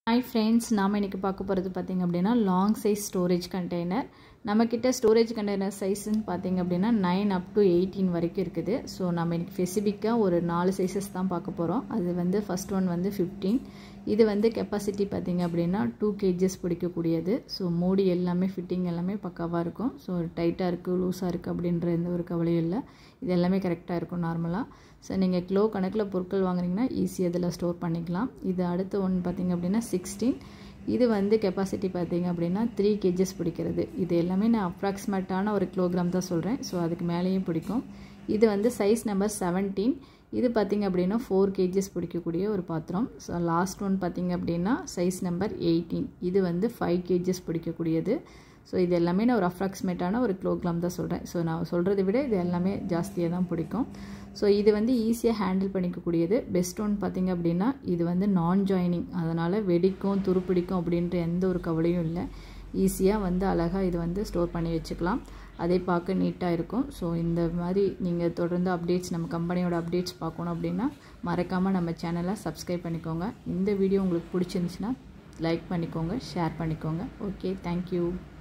hi friends நாம் இன்றைக்கி பார்க்க போகிறது பார்த்திங்க அப்படின்னா லாங் சைஸ் ஸ்டோரேஜ் கண்டெய்னர் நம்மக்கிட்ட ஸ்டோரேஜ் கண்டெய்னர் சைஸ்ன்னு பார்த்திங்க அப்படின்னா நைன் அப் டு எயிட்டீன் வரைக்கும் இருக்குது ஸோ நம்ம இன்றைக்கி ஸ்பெசிஃபிக்காக ஒரு நாலு சைஸஸ் தான் பார்க்க போகிறோம் அது வந்து ஃபஸ்ட் ஒன் வந்து ஃபிஃப்டீன் இது வந்து கெப்பாசிட்டி பார்த்திங்க அப்படின்னா டூ கேஜஸ் பிடிக்கக்கூடியது ஸோ மூடி எல்லாமே ஃபிட்டிங் எல்லாமே பக்காவாக இருக்கும் ஸோ டைட்டாக இருக்குது லூஸாக இருக்குது அப்படின்ற எந்த ஒரு கவலையும் இல்லை இது எல்லாமே கரெக்டாக இருக்கும் நார்மலாக ஸோ நீங்கள் கிலோ கணக்கில் பொருட்கள் வாங்குறீங்கன்னா ஈஸியாக இதில் ஸ்டோர் பண்ணிக்கலாம் இது அடுத்த ஒன்று பார்த்திங்க அப்படின்னா சிக்ஸ்டீன் இது வந்து கெப்பாசிட்டி பார்த்திங்க அப்படின்னா த்ரீ கேஜஸ் பிடிக்கிறது இது எல்லாமே நான் அப்ராக்சிமேட்டான ஒரு கிலோகிராம் தான் சொல்கிறேன் ஸோ அதுக்கு மேலேயும் பிடிக்கும் இது வந்து சைஸ் நம்பர் செவன்டீன் இது பார்த்திங்க அப்படின்னா ஃபோர் கேஜஸ் பிடிக்கக்கூடிய ஒரு பாத்திரம் ஸோ லாஸ்ட் ஒன் பார்த்திங்க அப்படின்னா சைஸ் நம்பர் எயிட்டீன் இது வந்து ஃபைவ் கேஜஸ் பிடிக்கக்கூடியது ஸோ இது எல்லாமே நான் ஒரு அப்ராக்சிமேட்டான ஒரு கிலோகிராம் தான் சொல்கிறேன் ஸோ நான் சொல்கிறத விட இது எல்லாமே ஜாஸ்தியாக தான் பிடிக்கும் ஸோ இது வந்து ஈஸியாக ஹேண்டில் பண்ணிக்கக்கூடியது பெஸ்ட் ஒன் பார்த்திங்க அப்படின்னா இது வந்து நான் ஜாயினிங் அதனால் வெடிக்கும் துருப்பிடிக்கும் அப்படின்ற எந்த ஒரு கவலையும் இல்லை ஈஸியாக வந்து அழகாக இது வந்து ஸ்டோர் பண்ணி வச்சுக்கலாம் அதே பார்க்க நீட்டாக இருக்கும் ஸோ இந்த மாதிரி நீங்கள் தொடர்ந்து அப்டேட்ஸ் நம்ம கம்பெனியோட அப்டேட்ஸ் பார்க்கணும் அப்படின்னா மறக்காமல் நம்ம சேனலை சப்ஸ்கிரைப் பண்ணிக்கோங்க இந்த வீடியோ உங்களுக்கு பிடிச்சிருந்துச்சுன்னா லைக் பண்ணிக்கோங்க ஷேர் பண்ணிக்கோங்க ஓகே தேங்க்யூ